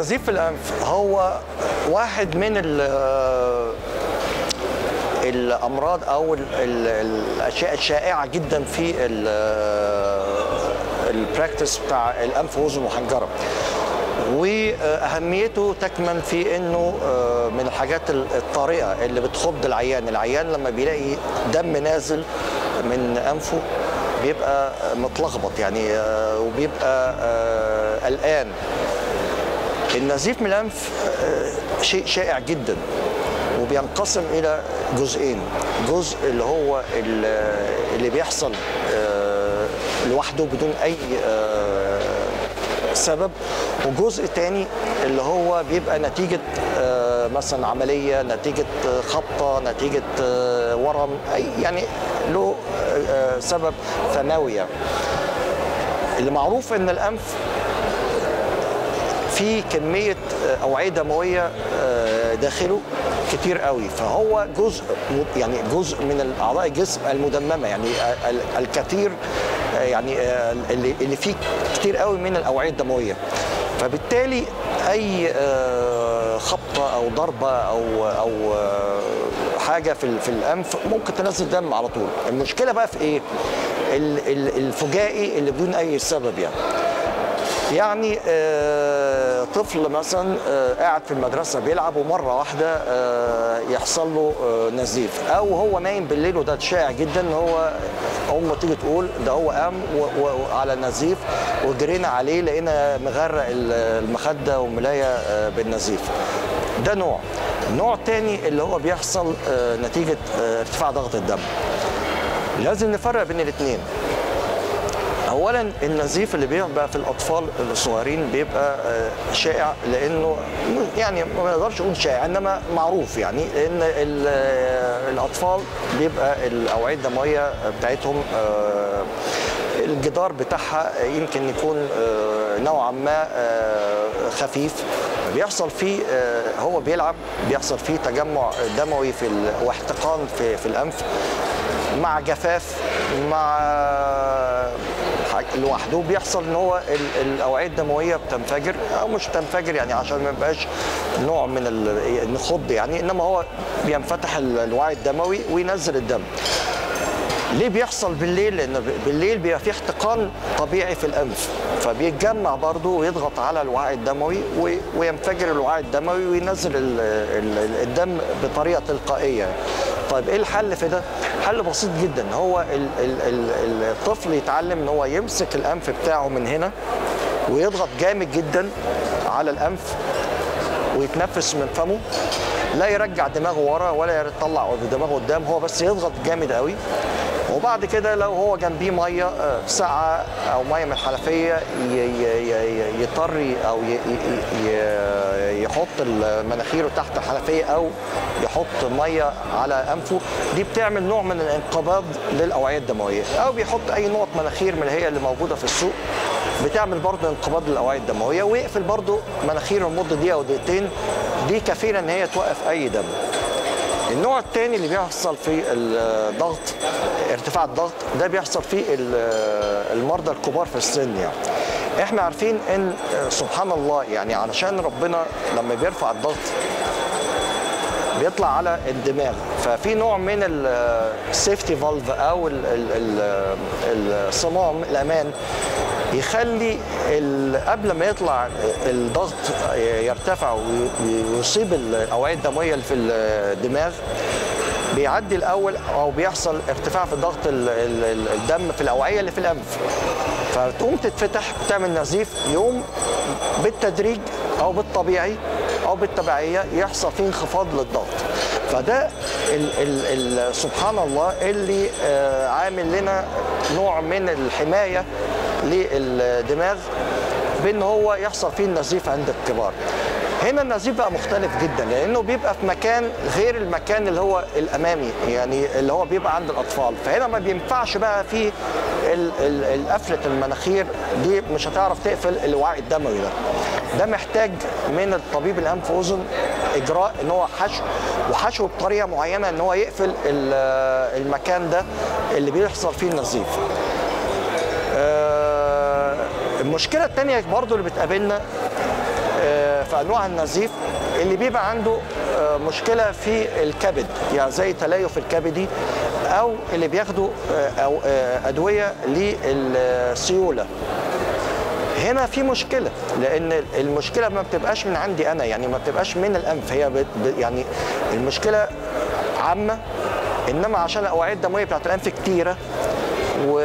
نزيف الانف هو واحد من ال- الامراض او ال- ال- الاشياء الشائعه جدا في البراكتس بتاع الانف واذن وحنجره واهميته تكمن في انه آه، من الحاجات الطارئه اللي بتخض العيان العيان لما بيلاقي دم نازل من انفه بيبقى متلخبط يعني آه، وبيبقى آه، قلقان النزيف من الانف آه، شيء شائع جدا وبينقسم الى جزئين جزء اللي هو ال- اللي بيحصل آه، لوحده بدون اي آه، سبب وجزء تاني اللي هو بيبقى نتيجة آه، مثلا عملية نتيجة آه، خبطة نتيجة آه، ورم أي يعني له آه، سبب ثانوي يعني. اللي معروف ان الانف في كميه اوعيه دمويه آه، داخله كتير قوي فهو جزء يعني جزء من اعضاء الجسم المدممه يعني ال- الكثير آه، يعني آه، اللي اللي فيه كتير قوي من الاوعيه الدمويه فبالتالي اي آه، خبطه او ضربه او او آه، حاجه في ال- في الانف ممكن تنزل دم على طول المشكله بقى في ايه ال- ال- الفجائي اللي بدون اي سبب يعني يعني آه، طفل مثلا آه، قاعد في المدرسه بيلعب ومره واحده آه، يحصل له آه، نزيف او هو نايم بالليل وده شائع جدا ان هو امه تيجي تقول ده هو قام و- و- وعلى نزيف وجرينا عليه لقينا مغرق ال- المخده وملايه آه، بالنزيف ده نوع نوع تاني اللي هو بيحصل آه، نتيجه آه، ارتفاع ضغط الدم لازم نفرق بين الاثنين اولا النزيف اللي بيبقى في الاطفال الصغيرين بيبقى آه، شائع لانه يعني ما نقدرش نقول شائع انما معروف يعني ان ال- آه، الاطفال بيبقى الاوعيه الدمويه بتاعتهم آه، الجدار بتاعها يمكن يكون آه، نوعا ما آه، خفيف بيحصل فيه آه، هو بيلعب بيحصل فيه تجمع دموي في ال- واحتقان في في الانف مع جفاف مع حاجة لوحده بيحصل ان هو ال- الاوعيه الدمويه بتنفجر او مش تنفجر يعني عشان ما يبقاش نوع من ال- النخض يعني انما هو بينفتح ال- الوعي الدموي وينزل الدم ليه بيحصل بالليل؟ لأن بالليل بيبقى في احتقان طبيعي في الأنف فبيتجمع برضه ويضغط على الوعاء الدموي و- وينفجر الوعاء الدموي وينزل ال- ال- الدم بطريقة تلقائية طيب ايه الحل في ده؟ حل بسيط جدا هو ال- ال- ال- الطفل يتعلم ان هو يمسك الانف بتاعه من هنا ويضغط جامد جدا على الانف ويتنفس من فمه لا يرجع دماغه ورا ولا يطلع دماغه قدام هو بس يضغط جامد قوي وبعد كده لو هو جنبيه ميه آه، ساقعه او ميه من الحنفيه ي- ي- ي- يضطر ي- او ي- ي- ي- يحط مناخيره تحت الحنفيه او يحط ميه على انفه دي بتعمل نوع من الانقباض للاوعيه الدمويه او بيحط اي نقط مناخير من اللي هي اللي موجوده في السوق بتعمل برضه انقباض للاوعيه الدمويه ويقفل برضه مناخيره لمده دقيقه او دقيقتين دي كفيله ان هي توقف اي دم النوع الثاني اللي بيحصل في الضغط ارتفاع الضغط ده بيحصل في ال- المرضى الكبار في السن يعني احنا عارفين ان سبحان الله يعني علشان ربنا لما بيرفع الضغط بيطلع على الدماغ ففي نوع من السيفتي فالف او ال- ال- ال- الصمام الامان يخلي ال- قبل ما يطلع الضغط يرتفع ويصيب الاوعيه الدمويه اللي في الدماغ بيعدي الاول او بيحصل ارتفاع في ضغط ال- ال- ال- الدم في الاوعيه اللي في الانف فتقوم تتفتح تعمل نزيف يوم بالتدريج او بالطبيعي او بالتبعيه يحصل فيه انخفاض للضغط فده ال ال ال سبحان الله اللي آه، عامل لنا نوع من الحمايه للدماغ بان هو يحصل فيه النزيف عند الكبار هنا النزيف بقى مختلف جدا لانه بيبقى في مكان غير المكان اللي هو الامامي يعني اللي هو بيبقى عند الاطفال فهنا ما بينفعش بقى في ال- ال- القفله المناخير دي مش هتعرف تقفل الوعي الدموي ده ده محتاج من الطبيب الانف واذن اجراء ان هو حشو وحشو بطريقه معينه ان هو يقفل ال- المكان ده اللي بيحصل فيه النزيف آه، المشكله الثانيه برضو اللي بتقابلنا آه، في انواع النزيف اللي بيبقى عنده آه، مشكله في الكبد يعني زي تليف الكبدي او اللي بياخدوا آه، او آه، ادويه للسيوله هنا في مشكله لان المشكله ما بتبقاش من عندي انا يعني ما بتبقاش من الانف هي بت ب- يعني المشكله عامه انما عشان الاوعيه الدمويه بتاعت الانف كتيره و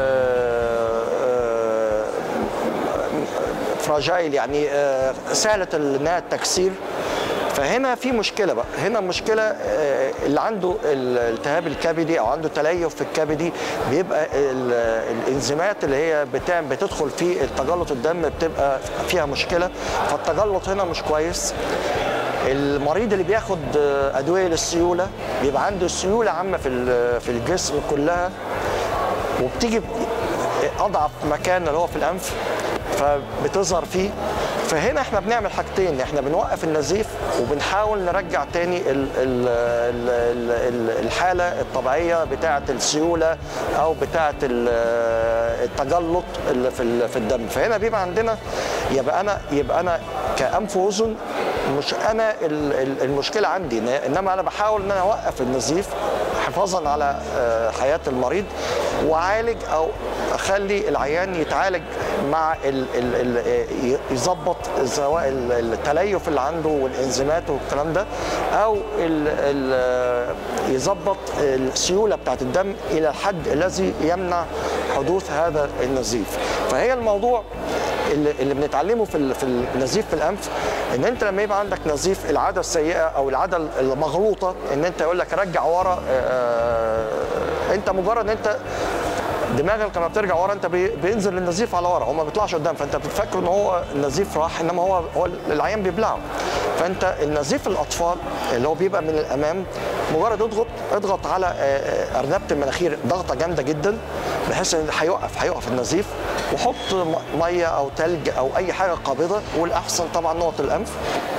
فراجايل يعني آه، سهله انها التكسير فهنا في مشكله بقى هنا مشكله آه، اللي عنده الالتهاب الكبدي او عنده تليف في الكبدي بيبقى ال- الانزيمات اللي هي بتعمل بتدخل في التجلط الدم بتبقى فيها مشكله فالتجلط هنا مش كويس المريض اللي بياخد آه، ادويه للسيوله بيبقى عنده سيوله عامه في ال- في الجسم كلها وبتيجي اضعف مكان اللي هو في الانف فبتظهر فيه فهنا احنا بنعمل حاجتين احنا بنوقف النزيف وبنحاول نرجع تاني ال ال ال ال ال الحاله الطبيعيه بتاعه السيوله او بتاعه ال- التجلط اللي في ال- في الدم فهنا بيبقى عندنا يبقى انا يبقى انا كانف واذن مش انا ال- ال- المشكله عندي إن- انما انا بحاول ان انا اوقف النزيف حفاظا على آه، حياه المريض واعالج او اخلي العيان يتعالج مع ال ال ال ي- يظبط سواء ال- التليف اللي عنده والانزيمات والكلام ده او ال ال يظبط السيوله بتاعت الدم الى الحد الذي يمنع حدوث هذا النزيف فهي الموضوع اللي, اللي بنتعلمه في ال- في النزيف في الانف ان انت لما يبقى عندك نزيف العاده السيئه او العاده المغلوطه ان انت يقول لك رجع ورا آه، انت مجرد ان انت دماغك لما بترجع ورا انت بي- بينزل النزيف على ورا هو ما بيطلعش قدام فانت بتفكر ان هو النزيف راح انما هو هو العيان بيبلعه فانت النزيف الاطفال اللي هو بيبقى من الامام مجرد اضغط اضغط على آه، آه، ارنبه المناخير ضغطه جامده جدا بحيث ان هيوقف هيوقف النزيف وحط م- ميه او تلج او اي حاجه قابضه والاحسن طبعا نقط الانف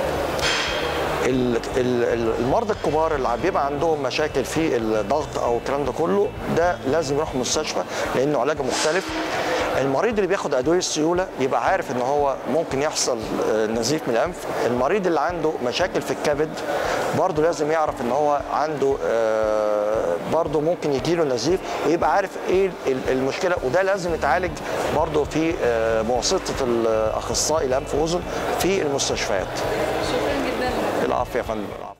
ال- ال- ال- المرضى الكبار اللي بيبقى عندهم مشاكل في الضغط او الكلام ده كله ده لازم يروح مستشفى لانه علاجه مختلف المريض اللي بياخد ادويه السيوله يبقى عارف ان هو ممكن يحصل آه، نزيف من الانف المريض اللي عنده مشاكل في الكبد برضه لازم يعرف ان هو عنده آه، برضه ممكن يجيله نزيف ويبقى عارف ايه ال- المشكله وده لازم يتعالج برضه في آه، بواسطه الاخصائي الانف واذن في المستشفيات شكرا جدا العافيه يا فندم العافية.